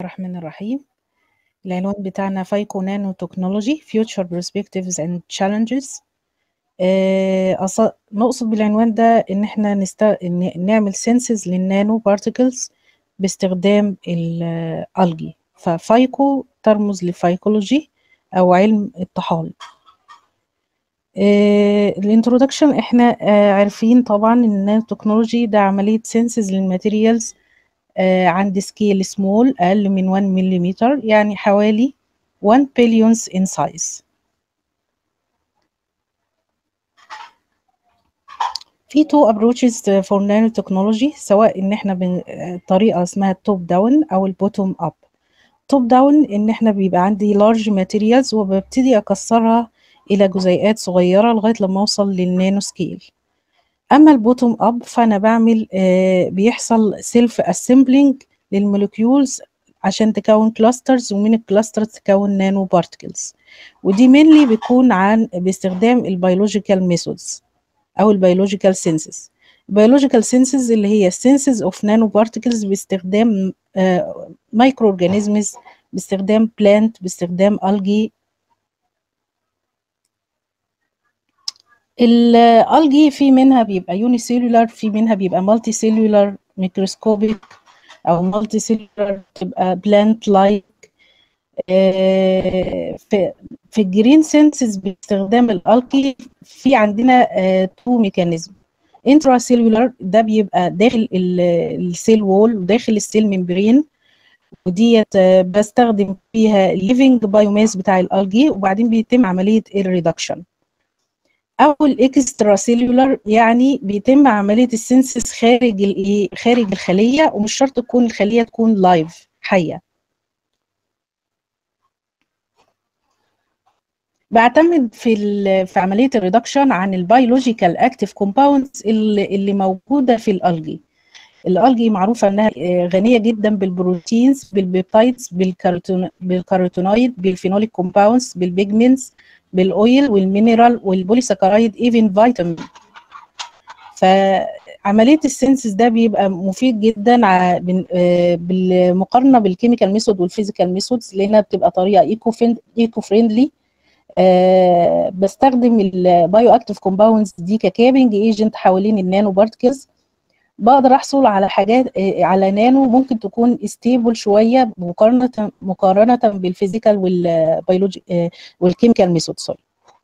الرحمن الرحيم العنوان بتاعنا فايكو نانو تكنولوجي future perspectives and challenges آه، أص- نقصد بالعنوان ده إن إحنا نست... إن نعمل سينسز للنانو بارتكلز باستخدام الألجي ففايكو ترمز لفايكولوجي أو علم الطحالب الانترودكشن احنا آه، عارفين طبعا ان النانو تكنولوجي ده عملية سينسز للماتيريالز آه، عند سكيل سمول أقل من 1 ملم يعني حوالي 1 بليونز in size في two approaches for nanotechnology سواء ان احنا بن... طريقة اسمها التوب داون او البوتوم اب توب داون ان احنا بيبقى عندي large materials وببتدي اكسرها الى جزيئات صغيرة لغاية لما اوصل للنانو سكيل اما البوتوم اب فانا بعمل آه، بيحصل سيلف اسمبلينج للموليكيولز عشان تكون كلاسترز ومن الكلاسترز تكون نانو بارتكلز ودي مينلي بيكون عن باستخدام البيولوجيكال ميثودز او البيولوجيكال سينسز البيولوجيكال سينسز اللي هي سينسز اوف نانو بارتكلز باستخدام مايكرو اورجانيزمز باستخدام بلانت باستخدام الجي الالجي في منها بيبقى يوني سيلولار في منها بيبقى مالتي سيلولار ميكروسكوبيك او مالتي سيلولار تبقى بلانت لايك في في الجرين سينسز باستخدام الالكي في عندنا تو ميكانيزم انترا سيلولار ده بيبقى داخل السيل وول وداخل السيل ممبرين وديت آه، بستخدم فيها الليفنج بايوماس بتاع الالجي وبعدين بيتم عمليه الريدكشن او الاكسترا سيلولار يعني بيتم عمليه السينسس خارج الايه خارج الخليه ومش شرط تكون الخليه تكون لايف حيه بعتمد في ال- في عمليه الريدكشن عن البيولوجيكال اكتيف كومباوندز اللي اللي موجوده في الالجي الالجي معروفه انها آه، غنيه جدا بالبروتينز بالبيبتايدز بالكاروتين بالكاروتينويد بالفينوليك كومباوندز بالبيجمنتس بالاويل والمينرال والبوليساكرايد ايفن فيتامين فعمليه السينسز ده بيبقى مفيد جدا ع- بن- آه، بالمقارنه بالكيميكال ميثود والفيزيكال ميثودز لانها بتبقى طريقه ايكو ايكو فريندلي آه بستخدم البايو اكتيف كومباوندز دي ككابنج ايجنت حوالين النانو بارتكلز بقدر احصل على حاجات آه، على نانو ممكن تكون ستيبل شويه مقارنه مقارنه بالفيزيكال والبيولوجي آه، والكيميكال ميثود سوري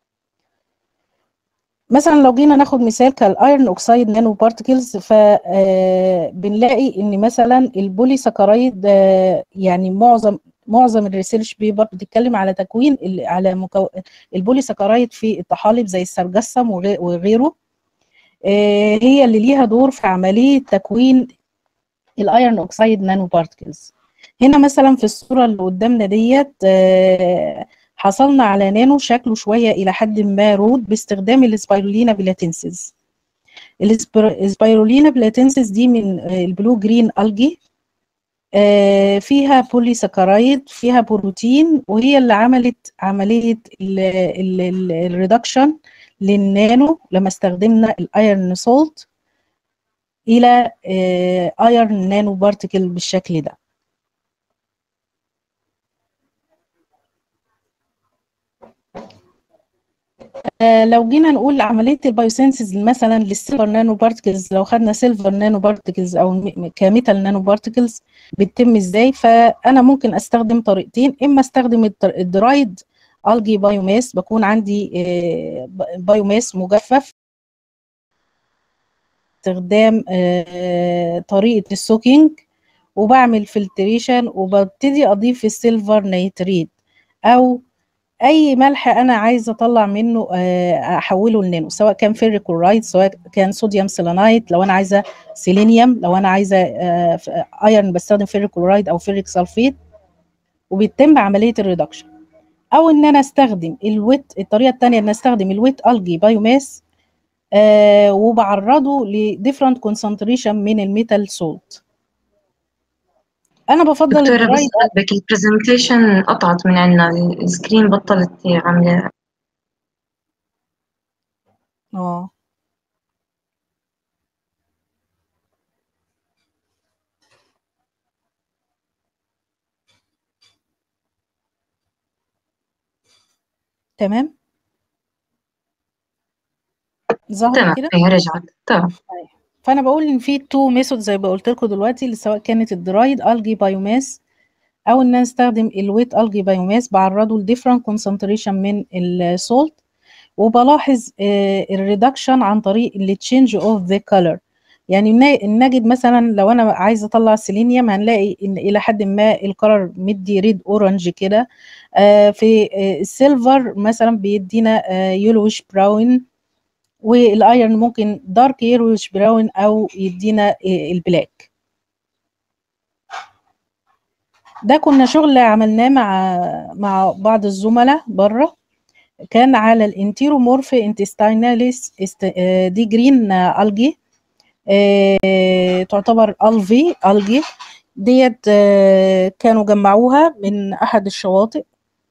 مثلا لو جينا ناخد مثال كالايرون اوكسايد نانو بارتكلز فبنلاقي ان مثلا البولي سكرايد آه، يعني معظم معظم الريسيرش بيبر بتتكلم على تكوين ال- على مكو... البولي سكرايد في الطحالب زي السرجسم وغي- وغيره آه، هي اللي ليها دور في عمليه تكوين الايرون اوكسايد نانو بارتكلز هنا مثلا في الصوره اللي قدامنا ديت آه، حصلنا على نانو شكله شويه الى حد ما رود باستخدام السبايرولينا بلاتنسز السبايرولينا بلاتنسز دي من آه، البلو جرين الجي آه، فيها بولي سكرايد فيها بروتين وهي اللي عملت عمليه الريدكشن للنانو لما استخدمنا الايرن سولت الى ايرن نانو بارتكل بالشكل ده آه، لو جينا نقول عمليه البايوسينسز مثلا للسيلفر نانو بارتكلز لو خدنا سيلفر نانو بارتكلز او م- كميتال نانو بارتكلز بتتم ازاي فانا ممكن استخدم طريقتين اما استخدم التر- الدرايد الجي بايوماس بكون عندي آه، ب- بايوماس مجفف استخدام آه، طريقه السوكينج وبعمل فلتريشن وببتدي اضيف السيلفر نيتريت او اي ملح انا عايزه اطلع منه آه، احوله لنانو سواء كان فيريك كلورايد سواء كان صوديوم سيلانايت لو انا عايزه سيلينيوم لو انا عايزه آه، ف- ايرون بستخدم فيريك كلورايد او فيريك سلفيت وبيتم عمليه الريدكشن او ان انا استخدم الويت الطريقه الثانيه ان استخدم الويت الجي بايوماس آه وبعرضه لديفرنت كونسنتريشن من الميتال سولت انا بفضل دكتورة بس الدرايد قلبك البرزنتيشن قطعت من عنا السكرين بطلت عاملة اه تمام ظهرت تمام كده هي رجعت تمام فانا بقول ان في تو ميثود زي ما قلت لكم دلوقتي اللي سواء كانت الدرايد الجي بايوماس او ان انا استخدم الويت الجي بايوماس بعرضه لديفرنت كونسنتريشن من السولت وبلاحظ الريدكشن عن طريق التشينج اوف ذا كولر يعني نجد مثلا لو انا عايزه اطلع سيلينيوم هنلاقي ان الى حد ما الكلر مدي ريد اورنج كده في السيلفر مثلا بيدينا يلوش براون والايرن ممكن دارك يلوش براون او يدينا البلاك ده كنا شغل عملناه مع مع بعض الزملاء بره كان على الانتيرومورف انتستيناليس دي جرين الجي تعتبر الفي الجي ديت كانوا جمعوها من احد الشواطئ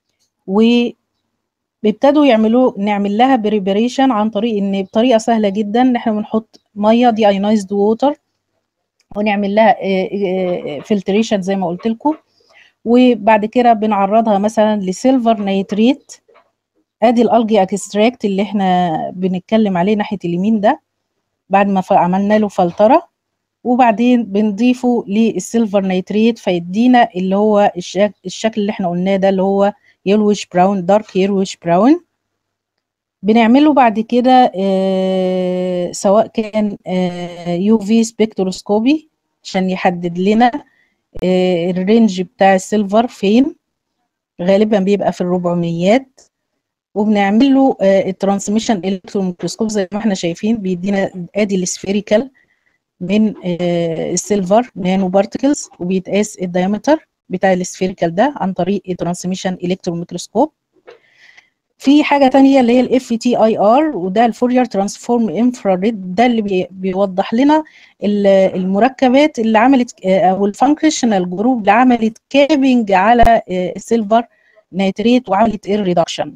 وابتدوا يعملوا نعمل لها بريبريشن عن طريق ان بطريقه سهله جدا ان احنا بنحط ميه دي ايونايزد ووتر ونعمل لها فلتريشن زي ما قلت لكم وبعد كده بنعرضها مثلا لسيلفر نيتريت ادي الالجي اكستراكت اللي احنا بنتكلم عليه ناحيه اليمين ده بعد ما عملنا له فلتره وبعدين بنضيفه للسيلفر نيتريت فيدينا اللي هو الشكل, الشكل اللي احنا قلناه ده اللي هو يلوش براون دارك يلوش براون بنعمله بعد كده آه سواء كان آه يو في سبكتروسكوبي عشان يحدد لنا آه الرينج بتاع السيلفر فين غالبا بيبقى في الربعميات وبنعمل له الترانسميشن الكترون ميكروسكوب زي ما احنا شايفين بيدينا ادي السفيريكال من السيلفر نانو بارتكلز وبيتقاس الدايمتر بتاع السفيريكال ده عن طريق الترانسميشن الكترون ميكروسكوب في حاجه تانية اللي هي الاف تي اي ار وده الفورير ترانسفورم انفراريد ده اللي بي بيوضح لنا المركبات اللي عملت او الفانكشنال جروب اللي عملت كابنج على السيلفر نيتريت وعملت اير ريدكشن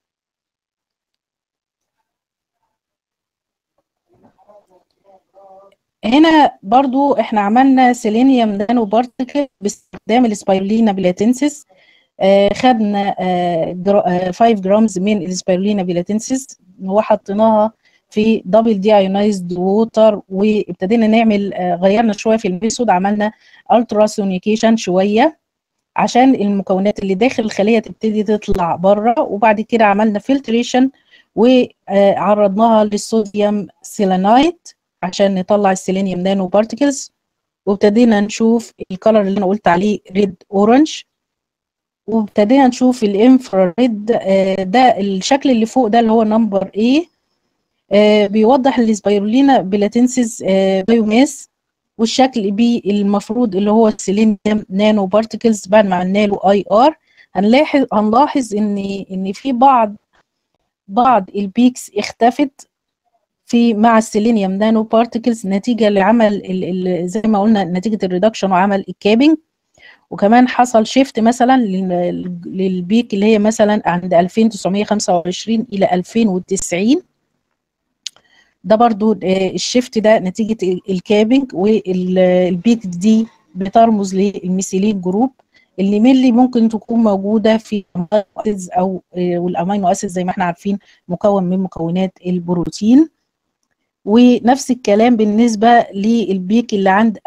هنا برضو احنا عملنا سيلينيوم نانو بارتكل باستخدام السبايرولينا بلاتنسس آه خدنا آه 5 جرامز من السبايرولينا بلاتنسس وحطيناها في دبل دي ايونايزد ووتر وابتدينا نعمل آه غيرنا شويه في الميثود عملنا التراسونيكيشن شويه عشان المكونات اللي داخل الخليه تبتدي تطلع بره وبعد كده عملنا فلتريشن وعرضناها للصوديوم سيلانايت عشان نطلع السيلينيوم نانو بارتكلز وابتدينا نشوف الكلر اللي انا قلت عليه ريد اورنج وابتدينا نشوف الانفراريد ده الشكل اللي فوق ده اللي هو نمبر ايه بيوضح السبايرولينا بلاتنسيس بايوماس والشكل بي المفروض اللي هو السيلينيوم نانو بارتكلز بعد ما عملنا له اي ار هنلاحظ هنلاحظ ان ان في بعض بعض البيكس اختفت في مع السيلينيوم نانو بارتكلز نتيجه لعمل زي ما قلنا نتيجه الريدكشن وعمل الكابنج وكمان حصل شيفت مثلا للبيك اللي هي مثلا عند 2925 الى 2090 ده برضو الشيفت ده نتيجه الكابنج والبيك دي بترمز للميثيلين جروب اللي ملي ممكن تكون موجوده في اسيدز او والامينو اسيد زي ما احنا عارفين مكون من مكونات البروتين ونفس الكلام بالنسبة للبيك اللي عند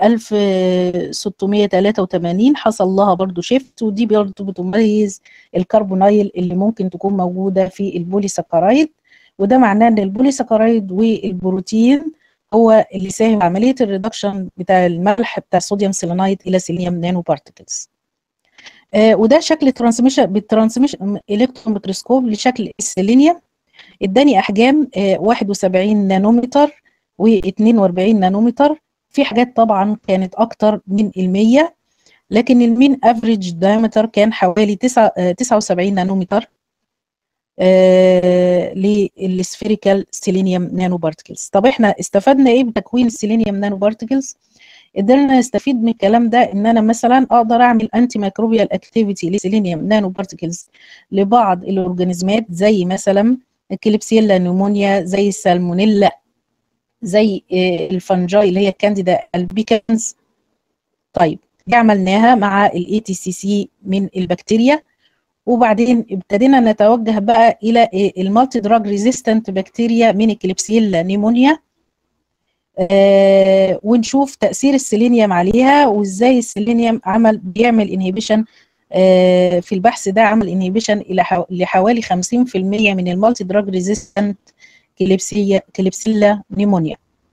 1683 حصل لها برضو شيفت ودي برضو بتميز الكربونايل اللي ممكن تكون موجودة في البوليساكرايد وده معناه ان البوليساكرايد والبروتين هو اللي ساهم عملية الريدكشن بتاع الملح بتاع الصوديوم سيلينايد إلى سيلينيوم نانو بارتكلز آه وده شكل ترانسميشن بالترانسميشن الكترون ميكروسكوب لشكل السيلينيوم اداني احجام 71 نانومتر و42 نانومتر في حاجات طبعا كانت اكتر من المية لكن المين افريج دايمتر كان حوالي 79 نانومتر آه للسفيريكال سيلينيوم نانو بارتكلز طب احنا استفدنا ايه بتكوين السيلينيوم نانو بارتكلز قدرنا نستفيد من الكلام ده ان انا مثلا اقدر اعمل انتي ميكروبيال اكتيفيتي لسيلينيوم نانو بارتكلز لبعض الاورجانيزمات زي مثلا الكليبسيلا نيمونيا زي السالمونيلا زي الفنجاي اللي هي كانديدا البيكنز طيب دي عملناها مع الاي تي سي سي من البكتيريا وبعدين ابتدينا نتوجه بقى الى المالتي دراج ريزيستنت بكتيريا من الكليبسيلا نيمونيا آه ونشوف تاثير السيلينيوم عليها وازاي السيلينيوم عمل بيعمل انهيبيشن آه في البحث ده عمل انهيبيشن الى حو... لحوالي 50% من المالتي دراج ريزيستنت كليبسيا كليبسيلا نيمونيا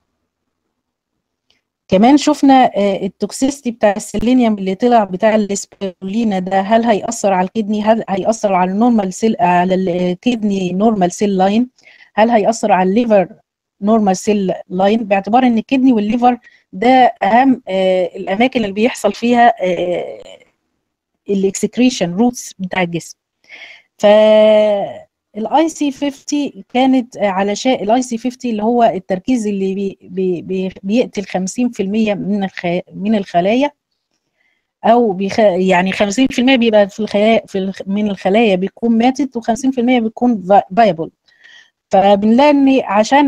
كمان شفنا التوكسيستي بتاع السيلينيوم اللي طلع بتاع الاسبرولينا ده هل هيأثر على الكدني هل هيأثر على النورمال سيل على الكدني نورمال سيل لاين هل هيأثر على الليفر نورمال سيل لاين باعتبار ان الكدني والليفر ده اهم الاماكن اللي بيحصل فيها الاكسكريشن روتس بتاع الجسم ف الاي سي 50 كانت علشان الاي سي 50 اللي هو التركيز اللي بي بي بي بيقتل 50% من الخ... من الخلايا او بيخ... يعني 50% بيبقى في الخلايا في الخ... من الخلايا بيكون ماتت و50% بيكون فايبل فبنلاقي ان عشان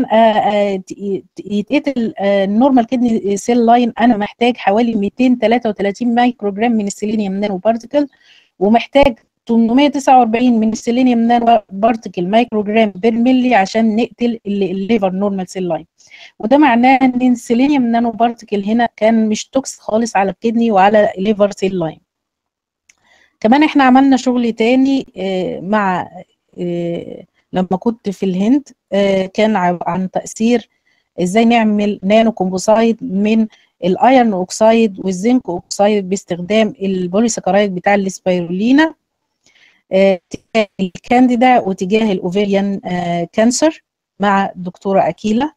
يتقتل النورمال كدني سيل لاين انا محتاج حوالي 233 مايكروجرام من السيلينيوم نانو بارتيكل ومحتاج 849 من السيلينيوم نانو بارتيكل مايكروجرام بير ملي عشان نقتل الليفر نورمال سيل لاين وده معناه ان السيلينيوم نانو بارتيكل هنا كان مش توكس خالص على الكدني وعلى الليفر سيل لاين كمان احنا عملنا شغل تاني مع لما كنت في الهند كان عن تاثير ازاي نعمل نانو كومبوسايد من الايرن اوكسايد والزنك اوكسايد باستخدام البوليساكرايد بتاع السبيرولينا تجاه الكانديدا وتجاه الاوفيريان كانسر مع الدكتوره اكيلا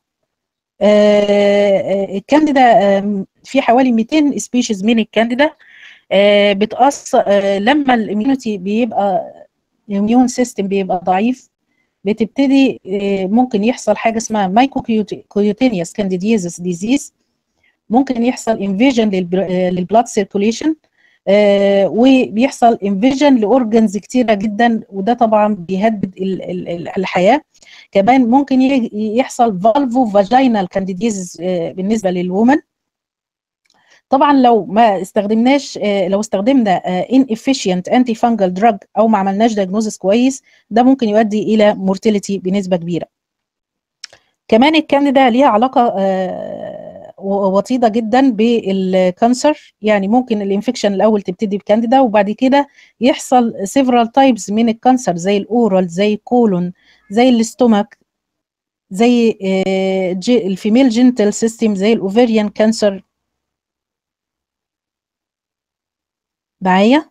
الكانديدا في حوالي 200 سبيشيز من الكانديدا بتأثر لما الاميونيتي بيبقى الاميون سيستم بيبقى ضعيف بتبتدي ممكن يحصل حاجه اسمها مايكو كيوتينيوس كانديديزس ديزيز ممكن يحصل انفيجن للبلاد سيركوليشن آه وبيحصل انفيجن لاورجنز كتيره جدا وده طبعا بيهدد ال ال الحياه كمان ممكن يحصل فالفو فاجينال كانديديزز آه بالنسبه للومن طبعا لو ما استخدمناش آه لو استخدمنا ان افيشينت انتي فانجل دراج او ما عملناش دايجنوزس كويس ده ممكن يؤدي الى مورتاليتي بنسبه كبيره كمان الكانديدا ليها علاقه وطيده جدا بالكانسر يعني ممكن الانفكشن الاول تبتدي بكانديدا وبعد كده يحصل سيفرال تايبس من الكانسر زي الاورال زي الكولون زي الاستومك زي الفيميل جينتال سيستم زي الاوفيريان كانسر معايا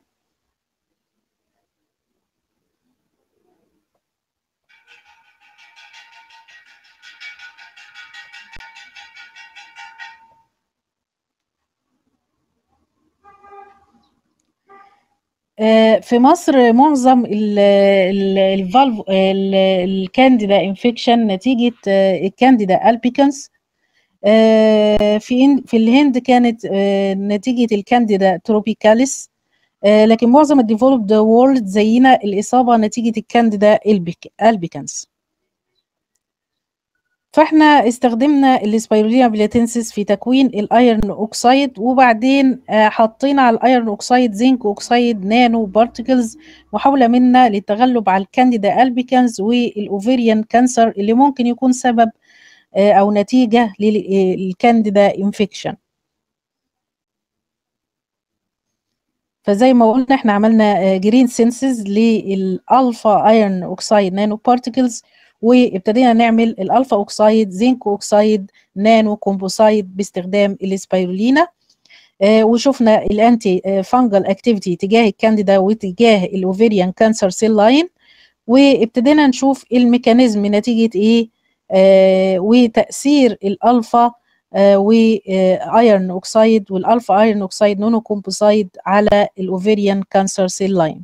في مصر معظم الفالف الكانديدا انفكشن نتيجه الكانديدا البيكنس في في الهند كانت نتيجه الكانديدا تروبيكاليس لكن معظم الديفلوبد وورلد زينا الاصابه نتيجه الكانديدا البيكنس فاحنا استخدمنا السبيرولينا بلاتنسس في تكوين الايرن اوكسايد وبعدين حطينا على الايرن اوكسايد زنك اوكسايد نانو بارتكلز محاوله منا للتغلب على الكانديدا البيكنز والاوفيريان كانسر اللي ممكن يكون سبب او نتيجه للكانديدا انفكشن فزي ما قلنا احنا عملنا جرين سينسز للالفا ايرن اوكسايد نانو بارتكلز وابتدينا نعمل الالفا اوكسايد زنك اوكسايد نانو كومبوسايد باستخدام السبيرولينا آه وشفنا الانتي آه فانجل اكتيفيتي تجاه الكانديدا وتجاه الاوفيريان كانسر سيل لاين وابتدينا نشوف الميكانيزم نتيجه ايه آه وتاثير الالفا وايرن اوكسايد والالفا ايرن اوكسايد نونو كومبوسايد على الاوفيريان كانسر سيل لاين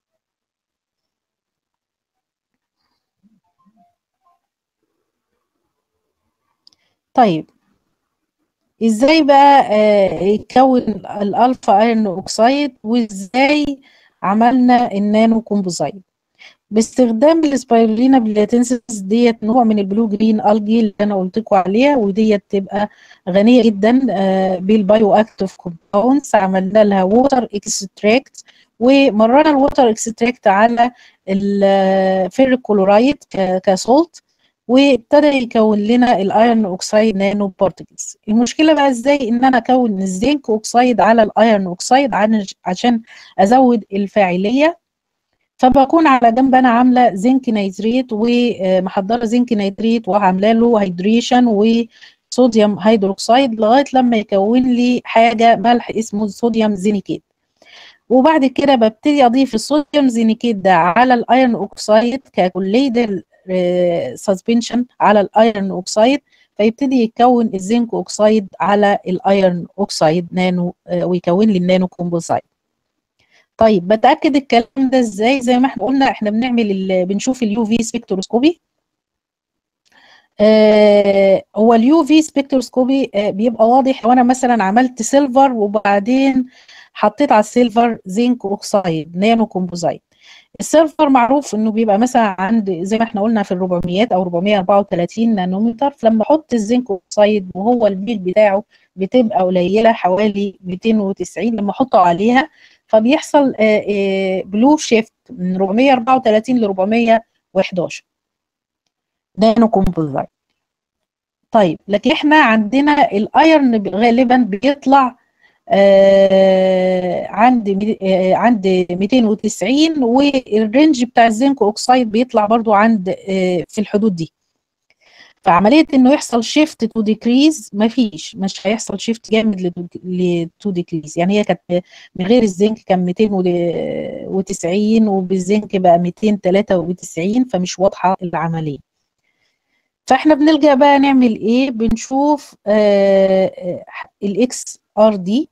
طيب ازاي بقى يتكون الالفا ايرن اوكسايد وازاي عملنا النانو كومبوزايد باستخدام السبايرولينا بلاتنسس ديت نوع من البلو جرين الجي اللي انا قلت لكم عليها وديت تبقى غنيه جدا بالبايو اكتيف كومباوندز عملنا لها ووتر اكستراكت ومرنا الووتر اكستراكت على الفيريك كلورايد كسولت وابتدى يكون لنا الايرون اوكسايد نانو بارتكلز المشكله بقى ازاي ان انا اكون الزنك اوكسايد على الايرون اوكسايد عشان ازود الفاعليه فبكون على جنب انا عامله زنك نيتريت ومحضره زنك نيتريت وعامله له هيدريشن وصوديوم هيدروكسيد لغايه لما يكون لي حاجه ملح اسمه صوديوم زينيكيت وبعد كده ببتدي اضيف الصوديوم زينيكيت ده على الايرون اوكسايد ككوليدر سسبنشن على الايرون اوكسايد فيبتدي يتكون الزنك اوكسايد على الايرون اوكسايد نانو ويكون لي النانو كومبوزايت طيب بتاكد الكلام ده ازاي زي ما احنا قلنا احنا بنعمل بنشوف اليو في سبكتروسكوبي آه هو اليو في سبكتروسكوبي آه بيبقى واضح لو انا مثلا عملت سيلفر وبعدين حطيت على السيلفر زنك اوكسايد نانو كومبوزايت السيلفر معروف انه بيبقى مثلا عند زي ما احنا قلنا في ال 400 او 434 نانومتر فلما احط الزنك اوكسايد وهو البيك بتاعه بتبقى قليله حوالي 290 لما احطه عليها فبيحصل بلو شيفت من 434 ل 411 نانو كومبوزايت طيب لكن احنا عندنا الايرن غالبا بيطلع آه عند آه عند 290 والرينج بتاع الزنك اوكسايد بيطلع برضو عند آه في الحدود دي فعمليه انه يحصل شيفت تو ديكريز مفيش مش هيحصل شيفت جامد لتو ديكريز يعني هي كانت من غير الزنك كان 290 وبالزنك بقى 293 فمش واضحه العمليه فاحنا بنلجا بقى نعمل ايه بنشوف الاكس ار دي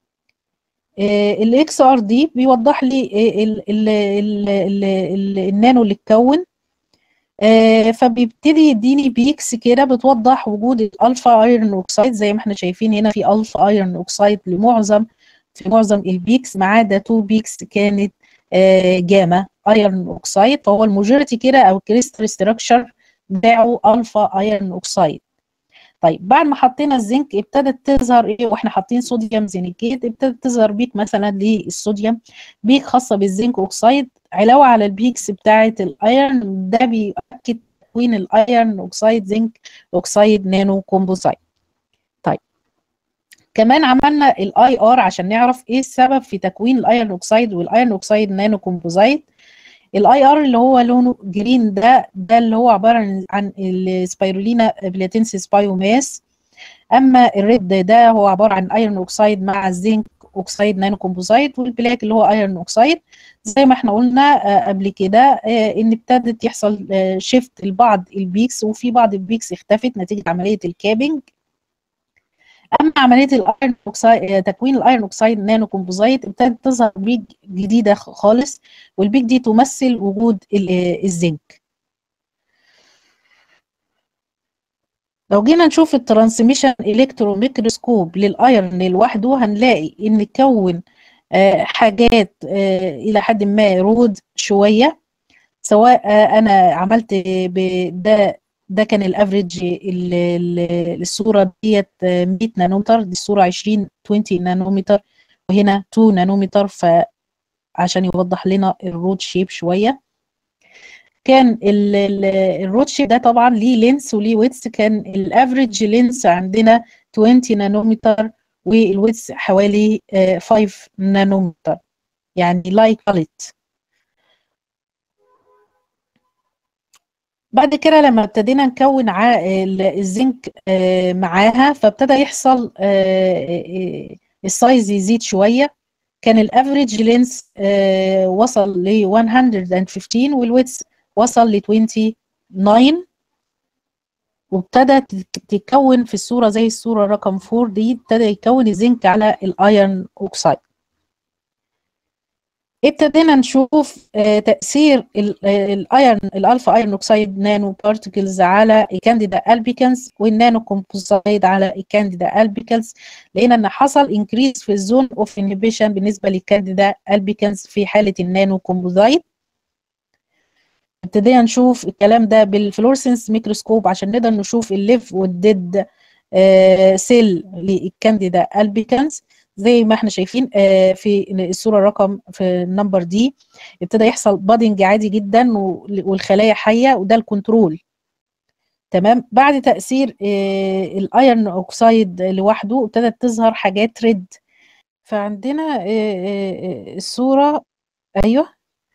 الاكس ار دي بيوضح لي ال ال ال ال ال النانو اللي اتكون فبيبتدي يديني بيكس كده بتوضح وجود الالفا ايرون اوكسايد زي ما احنا شايفين هنا في الفا ايرون اوكسايد لمعظم في معظم البيكس ما عدا تو بيكس كانت جاما ايرون اوكسايد فهو الماجوريتي كده او الكريستال ستراكشر بتاعه الفا ايرون اوكسايد طيب بعد ما حطينا الزنك ابتدت تظهر ايه واحنا حاطين صوديوم زينيكيت ابتدت تظهر بيك مثلا للصوديوم بيك خاصه بالزنك اوكسايد علاوه على البيكس بتاعه الايرون ده بيؤكد تكوين الايرون اوكسايد زنك اوكسايد نانو كومبوزايت طيب كمان عملنا الاي ار عشان نعرف ايه السبب في تكوين الايرون اوكسايد والايرون اوكسايد نانو كومبوزايت الاي ار اللي هو لونه جرين ده ده اللي هو عباره عن السبايرولينا بلاتينسيس بايوماس اما الريد ده هو عباره عن ايرون اوكسايد مع الزنك اوكسايد نانو كومبوزايت والبلاك اللي هو ايرون اوكسايد زي ما احنا قلنا قبل كده ان ابتدت يحصل شيفت لبعض البيكس وفي بعض البيكس اختفت نتيجه عمليه الكابنج اما عمليه الايرون اوكسايد تكوين الايرون اوكسايد نانو كومبوزايت ابتدت تظهر بيك جديده خالص والبيك دي تمثل وجود الزنك لو جينا نشوف الترانسميشن الكترون ميكروسكوب للايرون لوحده هنلاقي ان كون حاجات الى حد ما رود شويه سواء انا عملت ده ده كان الافريج الصوره ديت 100 نانومتر دي الصوره 20 20 نانومتر وهنا 2 نانومتر فعشان يوضح لنا الرود شيب شويه كان الرود شيب ده طبعا ليه لينس وليه ويتس كان الافريج لينس عندنا 20 نانومتر والويتس حوالي 5 نانومتر يعني لايك باليت بعد كده لما ابتدينا نكون الزنك معاها فابتدى يحصل السايز يزيد شويه كان الافريج لينس وصل ل 115 والويتس وصل ل 29 وابتدى تتكون في الصوره زي الصوره رقم 4 دي ابتدى يكون الزنك على الايرون اوكسايد ابتدينا نشوف تاثير الايرون الالفا ايرون اوكسايد نانو بارتكلز على الكانديدا البيكنز والنانو كومبوزايد على الكانديدا البيكنز لقينا ان حصل انكريز في الزون اوف انهبيشن بالنسبه للكانديدا البيكنز في حاله النانو كومبوزايد ابتدينا نشوف الكلام ده بالفلورسنس ميكروسكوب عشان نقدر نشوف الليف والديد سيل للكانديدا البيكنز زي ما احنا شايفين آه، في الصوره رقم في النمبر دي ابتدى يحصل بادنج عادي جدا و- والخلايا حيه وده الكنترول تمام بعد تاثير آه، الايرن اوكسايد لوحده ابتدت تظهر حاجات ريد فعندنا آه، آه، آه، الصوره ايوه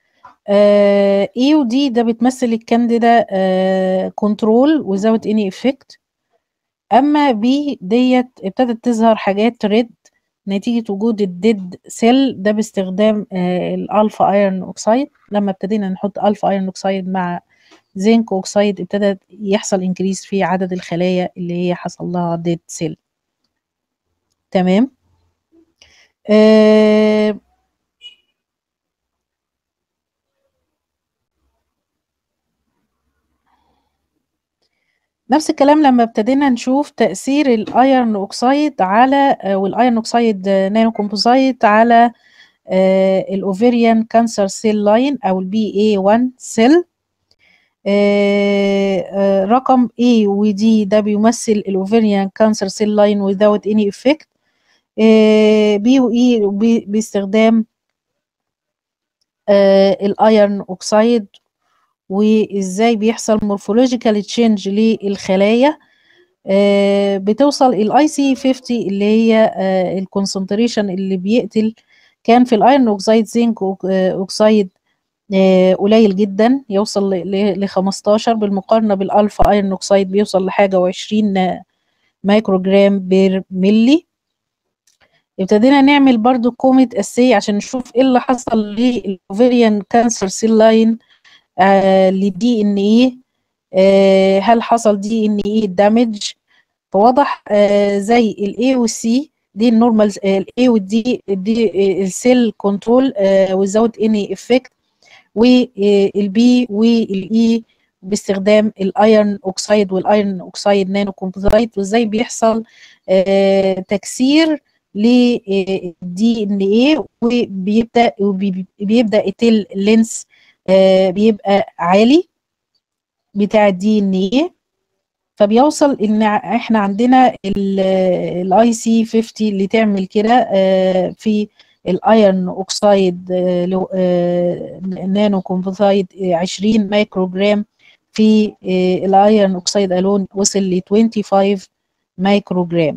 اي ودي ده بتمثل الكانديدا كنترول without any effect اما بي ديت ابتدت تظهر حاجات ريد نتيجة وجود الديد سيل ده باستخدام آه، الالفا ايرون اوكسايد لما ابتدينا نحط الفا ايرون اوكسايد مع زنك اوكسايد ابتدى يحصل انكريس في عدد الخلايا اللي هي حصل لها ديد سيل تمام آه نفس الكلام لما ابتدينا نشوف تأثير الايرون اوكسايد على آه، والايرون اوكسايد آه، نانو كومبوزايت على الاوفيريان كانسر سيل لاين او البي اي 1 سيل رقم A و D ده بيمثل الاوفيريان كانسر سيل لاين without any effect آه، B و E بي- باستخدام الايرون اوكسايد وازاي بيحصل مورفولوجيكال تشينج للخلايا آه، بتوصل الاي سي 50 اللي هي الكونسنتريشن اللي بيقتل كان في الايرون اوكسايد زنك أوك- آه، اوكسايد آه، قليل جدا يوصل ل 15 بالمقارنه بالالفا ايرون اوكسايد بيوصل لحاجه و20 مايكروجرام بير ملي ابتدينا نعمل برضو كوميت اسي عشان نشوف ايه اللي حصل للاوفيريان كانسر سيل لاين للدي ان ايه هل حصل دي ان ايه دامج فواضح آه، زي الاي والسي دي النورمال الاي والدي دي السيل كنترول without any effect والبي والاي باستخدام الايرن اوكسايد والايرن اوكسايد نانو كومبوزايت وازاي بيحصل آه، تكسير للدي ان ايه وبيبدا وبيبدا التيل لينس بيبقى عالي بتاع الدي ان ايه فبيوصل ان احنا عندنا الاي سي 50 اللي تعمل كده آه، في الايرن اوكسايد آه، لو- آه، نانو كومبوزايت 20 مايكروجرام في الايرن اوكسايد الون وصل ل 25 مايكروجرام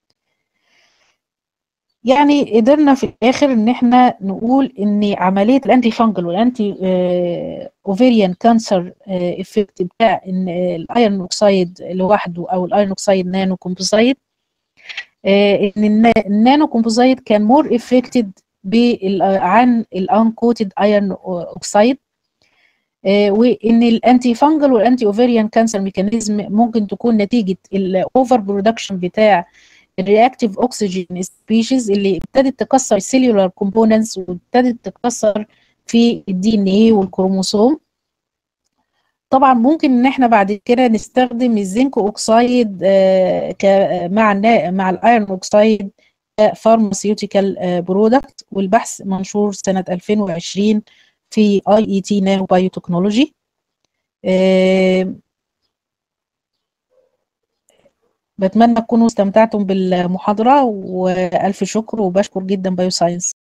يعني قدرنا في الاخر ان احنا نقول ان عمليه الانتي فانجل والانتي اوفيريان كانسر افكت بتاع ان الايرون اوكسايد لوحده او الايرون اوكسايد نانو كومبوزايت آه، ان النا- النانو كومبوزايت كان مور افكتد عن الانكوتد ايرون اوكسايد وان الانتي فانجل والانتي اوفيريان كانسر ميكانيزم ممكن تكون نتيجه الاوفر برودكشن بتاع الرياكتيف اوكسجين سبيشيز اللي ابتدت تكسر السيلولار كومبوننتس وابتدت تكسر في الدي ان ايه والكروموسوم طبعا ممكن ان احنا بعد كده نستخدم الزنك اوكسايد آه، ك- مع النا- مع الايرون اوكسايد فارماسيوتيكال برودكت والبحث منشور سنة 2020 في اي اي تي نانو بايوتكنولوجي بتمنى تكونوا استمتعتم بالمحاضرة وألف شكر وبشكر جدا بايو ساينس